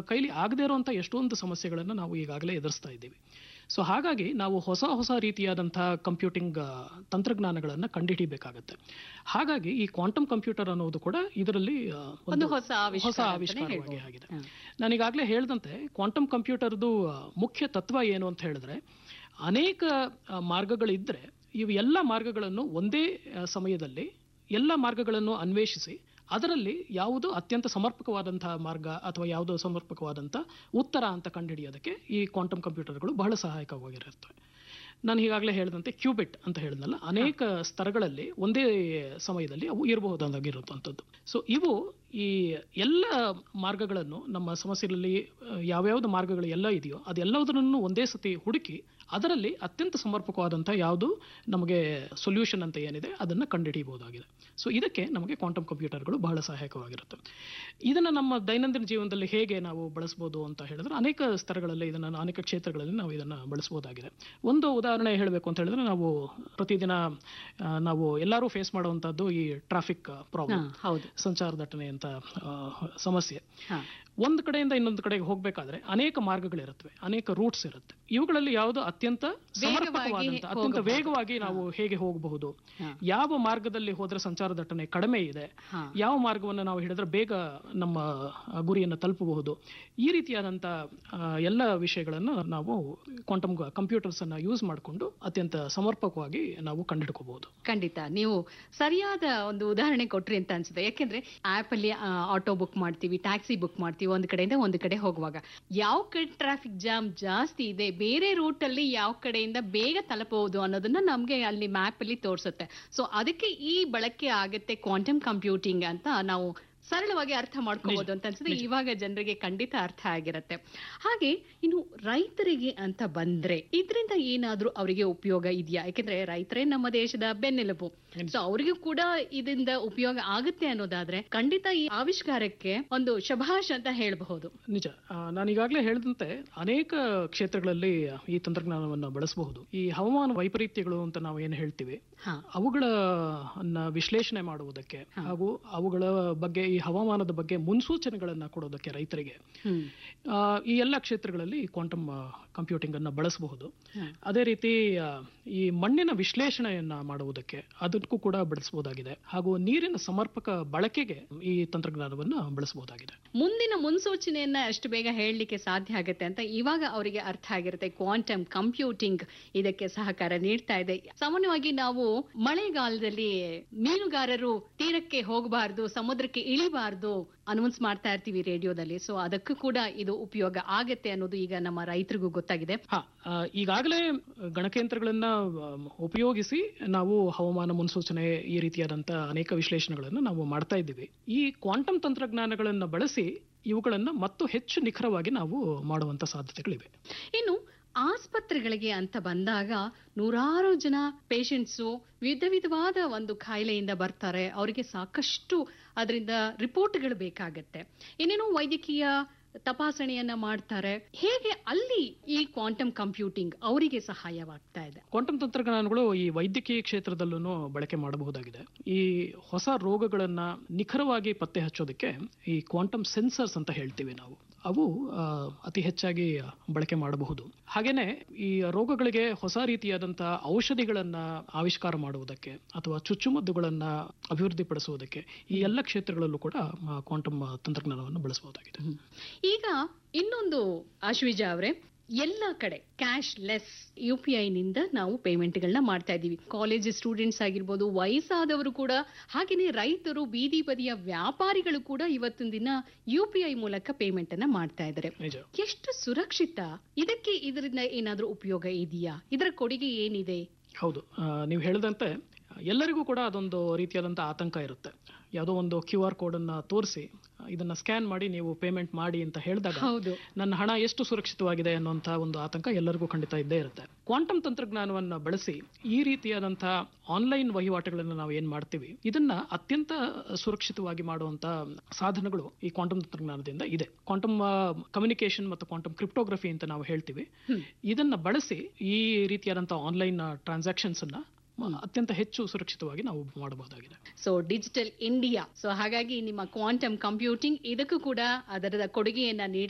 ಕೈಲಿ ಆಗದೇ ಇರುವಂಥ ಎಷ್ಟೊಂದು ಸಮಸ್ಯೆಗಳನ್ನು ನಾವು ಈಗಾಗಲೇ ಎದುರಿಸ್ತಾ ಇದ್ದೀವಿ ಸೊ ಹಾಗಾಗಿ ನಾವು ಹೊಸ ಹೊಸ ರೀತಿಯಾದಂತಹ ಕಂಪ್ಯೂಟಿಂಗ್ ತಂತ್ರಜ್ಞಾನಗಳನ್ನು ಕಂಡುಹಿಡಿಬೇಕಾಗತ್ತೆ ಹಾಗಾಗಿ ಈ ಕ್ವಾಂಟಮ್ ಕಂಪ್ಯೂಟರ್ ಅನ್ನೋದು ಕೂಡ ಇದರಲ್ಲಿ ಆ, ಒಂದು ಹೊಸ ಹೊಸ ಆವಿಷ್ಕಾರ ಅಂತಾನೆ ಆವಿಷ್ಕಾರವಾಗಿ ಹೇಳ್ಬೋದು. ಆಗಿದೆ ಹ್ಮ್. ನಾನೀಗಾಗಲೇ ಹೇಳಿದಂತೆ ಕ್ವಾಂಟಮ್ ಕಂಪ್ಯೂಟರ್ದು ಆ, ಮುಖ್ಯ ತತ್ವ ಏನು ಅಂತ ಹೇಳಿದ್ರೆ ಅನೇಕ ಆ, ಮಾರ್ಗಗಳಿದ್ರೆ ಇವು ಎಲ್ಲ ಮಾರ್ಗಗಳನ್ನು ಒಂದೇ ಆ, ಸಮಯದಲ್ಲಿ ಎಲ್ಲ ಮಾರ್ಗಗಳನ್ನು ಅನ್ವೇಷಿಸಿ ಅದರಲ್ಲಿ ಯಾವುದು ಅತ್ಯಂತ ಸಮರ್ಪಕವಾದಂತಹ ಮಾರ್ಗ ಅಥವಾ ಯಾವುದು ಸಮರ್ಪಕವಾದಂಥ ಉತ್ತರ ಅಂತ ಕಂಡುಹಿಡಿಯೋದಕ್ಕೆ ಈ ಕ್ವಾಂಟಮ್ ಕಂಪ್ಯೂಟರ್ಗಳು ಬಹಳ ಸಹಾಯಕವಾಗಿರುತ್ತವೆ ನಾನು ಈಗಾಗಲೇ ಹೇಳಿದಂತೆ ಕ್ಯೂಬಿಟ್ ಅಂತ ಹೇಳಿದ್ನಲ್ಲ ಅನೇಕ ಸ್ತರಗಳಲ್ಲಿ ಒಂದೇ ಸಮಯದಲ್ಲಿ ಅವು ಇರಬಹುದಾಗಿರುವಂಥದ್ದು ಸೊ ಇವು ಈ ಎಲ್ಲ ಮಾರ್ಗಗಳನ್ನು ನಮ್ಮ ಸಮಸ್ಯೆಗಳಲ್ಲಿ ಆ, ಯಾವ್ಯಾವ್ದು ಮಾರ್ಗಗಳು ಎಲ್ಲ ಇದೆಯೋ ಅದೆಲ್ಲದರನ್ನು ಒಂದೇ ಸತಿ ಹುಡುಕಿ ಅದರಲ್ಲಿ ಅತ್ಯಂತ ಸಮರ್ಪಕವಾದಂಥ ಯಾವುದು ನಮಗೆ ಸೊಲ್ಯೂಷನ್ ಅಂತ ಏನಿದೆ ಅದನ್ನು ಕಂಡುಹಿಡಿಯಬಹುದಾಗಿದೆ ಸೊ ಇದಕ್ಕೆ ನಮಗೆ ಕ್ವಾಂಟಮ್ ಕಂಪ್ಯೂಟರ್ಗಳು ಬಹಳ ಸಹಾಯಕವಾಗಿರುತ್ತೆ ಇದನ್ನು ನಮ್ಮ ದೈನಂದಿನ ಜೀವನದಲ್ಲಿ ಹೇಗೆ ನಾವು ಬಳಸ್ಬೋದು ಅಂತ ಹೇಳಿದ್ರೆ ಅನೇಕ ಸ್ತರಗಳಲ್ಲಿ ಇದನ್ನು ಅನೇಕ ಕ್ಷೇತ್ರಗಳಲ್ಲಿ ನಾವು ಇದನ್ನು ಬಳಸ್ಬೋದಾಗಿದೆ ಒಂದು ಉದಾಹರಣೆ ಹೇಳಬೇಕು ಅಂತ ಹೇಳಿದ್ರೆ ನಾವು ಪ್ರತಿದಿನ ಆ, ನಾವು ಎಲ್ಲರೂ ಫೇಸ್ ಮಾಡುವಂಥದ್ದು ಈ ಟ್ರಾಫಿಕ್ ಹಾ, ಪ್ರಾಬ್ಲಮ್ ಹೌದು ಸಂಚಾರ ದಟ್ಟಣೆ ಅಂತ ಆ, ಸಮಸ್ಯೆ ಹಾ. ಒಂದು ಕಡೆಯಿಂದ ಇನ್ನೊಂದು ಕಡೆಗೆ ಹೋಗಬೇಕಾದ್ರೆ ಅನೇಕ ಮಾರ್ಗಗಳಿರುತ್ತವೆ ಅನೇಕ ರೂಟ್ಸ್ ಇರುತ್ತೆ ಇವುಗಳಲ್ಲಿ ಯಾವುದು ಅತ್ಯಂತ ಸಮರ್ಪಕವಾದಂತ ಅತ್ಯಂತ ಹೋಗಬಹುದು. ವೇಗವಾಗಿ ನಾವು ಹೇಗೆ ಹೋಗಬಹುದು ಹಾ. ಯಾವ ಮಾರ್ಗದಲ್ಲಿ ಹೋದ್ರೆ ಸಂಚಾರ ದಟ್ಟಣೆ ಕಡಿಮೆ ಇದೆ ಹಾ. ಯಾವ ಮಾರ್ಗವನ್ನು ನಾವು ಹಿಡಿದ್ರೆ ಬೇಗ ನಮ್ಮ ಆ, ಗುರಿಯನ್ನು ತಲುಪಬಹುದು ಈ ರೀತಿಯಾದಂಥ ಆ, ಎಲ್ಲ ವಿಷಯಗಳನ್ನು ನಾವು ಕ್ವಾಂಟಮ್ ಕಂಪ್ಯೂಟರ್ಸ್ ಅನ್ನ ಯೂಸ್ ಮಾಡಿಕೊಂಡು ಅತ್ಯಂತ ಸಮರ್ಪಕವಾಗಿ ನಾವು ಕಂಡುಹಿಡ್ಕೋಬಹುದು ಖಂಡಿತ ನೀವು ಸರಿಯಾದ ಒಂದು ಉದಾಹರಣೆ ಕೊಟ್ರಿ ಅಂತ ಅನ್ಸುತ್ತೆ ಯಾಕೆಂದ್ರೆ ಆಪ್ ಅಲ್ಲಿ ಆಟೋ ಬುಕ್ ಮಾಡ್ತೀವಿ ಟ್ಯಾಕ್ಸಿ ಬುಕ್ ಮಾಡ್ತೀವಿ ಒಂದು ಕಡೆಯಿಂದ ಒಂದು ಕಡೆ ಹೋಗುವಾಗ ಯಾವ ಕಡೆ ಟ್ರಾಫಿಕ್ ಜಾಮ್ ಜಾಸ್ತಿ ಇದೆ ಬೇರೆ ರೂಟ್ ಅಲ್ಲಿ ಯಾವ ಕಡೆಯಿಂದ ಬೇಗ ತಲುಪಬಹುದು ಅನ್ನೋದನ್ನ ನಮ್ಗೆ ಅಲ್ಲಿ ಮ್ಯಾಪ್ ಅಲ್ಲಿ ತೋರಿಸುತ್ತೆ ಸೊ ಅದಕ್ಕೆ ಈ ಬಳಕೆ ಆಗತ್ತೆ ಕ್ವಾಂಟಮ್ ಕಂಪ್ಯೂಟಿಂಗ್ ಅಂತ ನಾವು ಸರಳವಾಗಿ ಅರ್ಥ ಮಾಡ್ಕೋಬಹುದು ಅಂತ ಅನ್ಸುತ್ತೆ ಇವಾಗ ಜನರಿಗೆ ಖಂಡಿತ ಅರ್ಥ ಆಗಿರತ್ತೆ ಹಾಗೆ ಇನ್ನು ರೈತರಿಗೆ ಅಂತ ಬಂದ್ರೆ ಇದರಿಂದ ಏನಾದ್ರೂ ಅವರಿಗೆ ಉಪಯೋಗ ಇದೆಯಾ ಯಾಕೆಂದ್ರೆ ರೈತರೇ ನಮ್ಮ ದೇಶದ ಬೆನ್ನೆಲುಬು ಸೊ ಅವರಿಗೂ ಕೂಡ ಇದರಿಂದ ಉಪಯೋಗ ಆಗುತ್ತೆ ಅನ್ನೋದಾದ್ರೆ ಖಂಡಿತ ಈ ಆವಿಷ್ಕಾರಕ್ಕೆ ಒಂದು ಶಭಾಷ್ ಅಂತ ಹೇಳಬಹುದು ನಿಜ ಆ, ನಾನು ಈಗಾಗಲೇ ಹೇಳಿದಂತೆ ಅನೇಕ ಕ್ಷೇತ್ರಗಳಲ್ಲಿ ಈ ತಂತ್ರಜ್ಞಾನವನ್ನು ಬಳಸಬಹುದು ಈ ಹವಾಮಾನ ವೈಪರೀತ್ಯಗಳು ಅಂತ ನಾವು ಏನು ಹೇಳ್ತೀವಿ ಹಾ ಅವುಗಳ ಅನ್ನ ವಿಶ್ಲೇಷಣೆ ಮಾಡುವುದಕ್ಕೆ ಹಾಗೂ ಅವುಗಳ ಬಗ್ಗೆ ಈ ಹವಾಮಾನದ ಬಗ್ಗೆ ಮುನ್ಸೂಚನೆಗಳನ್ನ ಕೊಡೋದಕ್ಕೆ ರೈತರಿಗೆ ಹ್ಮ್ ಆ, ಈ ಎಲ್ಲ ಕ್ಷೇತ್ರಗಳಲ್ಲಿ ಕ್ವಾಂಟಮ್ ಕಂಪ್ಯೂಟಿಂಗ್ ಅನ್ನ ಬಳಸಬಹುದು ಹ್ಮ್. ಅದೇ ರೀತಿ ಆ, ಈ ಮಣ್ಣಿನ ವಿಶ್ಲೇಷಣೆಯನ್ನ ಮಾಡುವುದಕ್ಕೆ ಅದಕ್ಕೂ ಕೂಡ ಬಳಸಬಹುದಾಗಿದೆ ಹಾಗೂ ನೀರಿನ ಸಮರ್ಪಕ ಬಳಕೆಗೆ ಈ ತಂತ್ರಜ್ಞಾನವನ್ನ ಬಳಸಬಹುದಾಗಿದೆ ಮುಂದಿನ ಮುನ್ಸೂಚನೆಯನ್ನ ಎಷ್ಟು ಬೇಗ ಹೇಳಲಿಕ್ಕೆ ಸಾಧ್ಯ ಆಗುತ್ತೆ ಅಂತ ಇವಾಗ ಅವರಿಗೆ ಅರ್ಥ ಆಗಿರುತ್ತೆ ಕ್ವಾಂಟಮ್ ಕಂಪ್ಯೂಟಿಂಗ್ ಇದಕ್ಕೆ ಸಹಕಾರ ನೀಡ್ತಾ ಇದೆ ಸಾಮಾನ್ಯವಾಗಿ ನಾವು ಮಳೆಗಾಲದಲ್ಲಿ ಮೀನುಗಾರರು ತೀರಕ್ಕೆ ಹೋಗಬಾರ್ದು ಸಮುದ್ರಕ್ಕೆ ಇಳಿಬಾರ್ದು ಅನೌನ್ಸ್ ಮಾಡ್ತಾ ಇರ್ತೀವಿ ರೇಡಿಯೋದಲ್ಲಿ ಸೊ ಅದಕ್ಕೂ ಕೂಡ ಇದು ಉಪಯೋಗ ಆಗತ್ತೆ ಅನ್ನೋದು ಈಗ ನಮ್ಮ ರೈತರಿಗೂ ಗೊತ್ತಾಗಿದೆ ಹಾ ಆ, ಈಗಾಗಲೇ ಗಣಕಯಂತ್ರಗಳನ್ನ ಆ, ಉಪಯೋಗಿಸಿ ನಾವು ಹವಾಮಾನ ಮುನ್ಸೂಚನೆ ಈ ರೀತಿಯಾದಂತ ಅನೇಕ ವಿಶ್ಲೇಷಣೆಗಳನ್ನು ನಾವು ಮಾಡ್ತಾ ಇದ್ದೀವಿ ಈ ಕ್ವಾಂಟಮ್ ತಂತ್ರಜ್ಞಾನಗಳನ್ನ ಬಳಸಿ ಇವುಗಳನ್ನ ಮತ್ತು ಹೆಚ್ಚು ನಿಖರವಾಗಿ ನಾವು ಮಾಡುವಂತ ಸಾಧ್ಯತೆಗಳಿವೆ ಇನ್ನು ಆಸ್ಪತ್ರೆಗಳಿಗೆ ಅಂತ ಬಂದಾಗ ನೂರಾರು ಜನ ಪೇಷಂಟ್ಸು ವಿಧ ವಿಧವಾದ ಒಂದು ಕಾಯಿಲೆಯಿಂದ ಬರ್ತಾರೆ ಅವರಿಗೆ ಸಾಕಷ್ಟು ಅದರಿಂದ ರಿಪೋರ್ಟ್ಗಳು ಬೇಕಾಗತ್ತೆ ಏನೇನೋ ವೈದ್ಯಕೀಯ ತಪಾಸಣೆಯನ್ನ ಮಾಡ್ತಾರೆ ಹೇಗೆ ಅಲ್ಲಿ ಈ ಕ್ವಾಂಟಮ್ ಕಂಪ್ಯೂಟಿಂಗ್ ಅವರಿಗೆ ಸಹಾಯವಾಗ್ತಾ ಇದೆ ಕ್ವಾಂಟಮ್ ತಂತ್ರಜ್ಞಾನಗಳು ಈ ವೈದ್ಯಕೀಯ ಕ್ಷೇತ್ರದಲ್ಲೂ ಬಳಕೆ ಮಾಡಬಹುದಾಗಿದೆ ಈ ಹೊಸ ರೋಗಗಳನ್ನ ನಿಖರವಾಗಿ ಪತ್ತೆ ಹಚ್ಚೋದಕ್ಕೆ ಈ ಕ್ವಾಂಟಮ್ ಸೆನ್ಸರ್ಸ್ ಅಂತ ಹೇಳ್ತೀವಿ ನಾವು ಅವು ಆ, ಅತಿ ಹೆಚ್ಚಾಗಿ ಬಳಕೆ ಮಾಡಬಹುದು ಹಾಗೇನೆ ಈ ರೋಗಗಳಿಗೆ ಹೊಸ ರೀತಿಯಾದಂತಹ ಔಷಧಿಗಳನ್ನ ಆವಿಷ್ಕಾರ ಮಾಡುವುದಕ್ಕೆ ಅಥವಾ ಚುಚ್ಚುಮದ್ದುಗಳನ್ನ ಅಭಿವೃದ್ಧಿಪಡಿಸುವುದಕ್ಕೆ ಈ ಎಲ್ಲ ಕ್ಷೇತ್ರಗಳಲ್ಲೂ ಕೂಡ ಕ್ವಾಂಟಮ್ ತಂತ್ರಜ್ಞಾನವನ್ನು ಬಳಸಬಹುದಾಗಿದೆ ಈಗ ಇನ್ನೊಂದು ಅಶ್ವಿಜ ಅವರೇ ಎಲ್ಲ ಕಡೆ cashless U P I ನಿಂದ ನಾವು ಪೇಮೆಂಟ್ ಗಳನ್ನ ಮಾಡ್ತಾ ಇದೀವಿ ಕಾಲೇಜ್ ಸ್ಟೂಡೆಂಟ್ಸ್ ಆಗಿರ್ಬೋದು ವಯಸ್ಸಾದವರು ಕೂಡ ಹಾಗೇನೆ ರೈತರು ಬೀದಿ ಬದಿಯ ವ್ಯಾಪಾರಿಗಳು ಕೂಡ ಇವತ್ತಿನ ದಿನ ಯು ಪಿ ಐ ಮೂಲಕ ಪೇಮೆಂಟ್ ಅನ್ನ ಮಾಡ್ತಾ ಇದ್ದಾರೆ ನಿಜ ಎಷ್ಟು ಸುರಕ್ಷಿತ ಇದಕ್ಕೆ ಇದರಿಂದ ಏನಾದ್ರೂ ಉಪಯೋಗ ಇದೆಯಾ ಇದರ ಕೊಡುಗೆ ಏನಿದೆ ಹೌದು ಆ, ನೀವು ಹೇಳಿದಂತೆ ಎಲ್ಲರಿಗೂ ಕೂಡ ಅದೊಂದು ರೀತಿಯಾದಂಥ ಆತಂಕ ಇರುತ್ತೆ ಯಾವುದೋ ಒಂದು ಕ್ಯೂ ಆರ್ ಕೋಡನ್ನು ತೋರಿಸಿ ಇದನ್ನ ಸ್ಕ್ಯಾನ್ ಮಾಡಿ ನೀವು ಪೇಮೆಂಟ್ ಮಾಡಿ ಅಂತ ಹೇಳಿದಾಗ ಹೌದು ನನ್ನ ಹಣ ಎಷ್ಟು ಸುರಕ್ಷಿತವಾಗಿದೆ ಅನ್ನುವಂಥ ಒಂದು ಆತಂಕ ಎಲ್ಲರಿಗೂ ಖಂಡಿತ ಇದ್ದೇ ಇರುತ್ತೆ ಕ್ವಾಂಟಮ್ ತಂತ್ರಜ್ಞಾನವನ್ನು ಬಳಸಿ ಈ ರೀತಿಯಾದಂತಹ ಆನ್ಲೈನ್ ವಹಿವಾಟುಗಳನ್ನು ನಾವು ಏನ್ ಮಾಡ್ತೀವಿ ಇದನ್ನ ಅತ್ಯಂತ ಸುರಕ್ಷಿತವಾಗಿ ಮಾಡುವಂತ ಸಾಧನಗಳು ಈ ಕ್ವಾಂಟಮ್ ತಂತ್ರಜ್ಞಾನದಿಂದ ಇದೆ ಕ್ವಾಂಟಮ್ ಕಮ್ಯುನಿಕೇಶನ್ ಮತ್ತು ಕ್ವಾಂಟಮ್ ಕ್ರಿಪ್ಟೋಗ್ರಫಿ ಅಂತ ನಾವು ಹೇಳ್ತೀವಿ ಇದನ್ನ ಬಳಸಿ ಈ ರೀತಿಯಾದಂತಹ ಆನ್ಲೈನ್ ಟ್ರಾನ್ಸಾಕ್ಷನ್ಸ್ ಅನ್ನ ಅತ್ಯಂತ ಹೆಚ್ಚು ಸುರಕ್ಷಿತವಾಗಿ ನಾವು ಮಾಡಬಹುದಾಗಿದೆ ಸೊ ಡಿಜಿಟಲ್ ಇಂಡಿಯಾ ಸೊ ಹಾಗಾಗಿ ನಿಮ್ಮ ಕ್ವಾಂಟಮ್ ಕಂಪ್ಯೂಟಿಂಗ್ ಇದಕ್ಕೂ ಕೂಡ ಅದರ ಕೊಡುಗೆಯನ್ನ ನೀಡಿ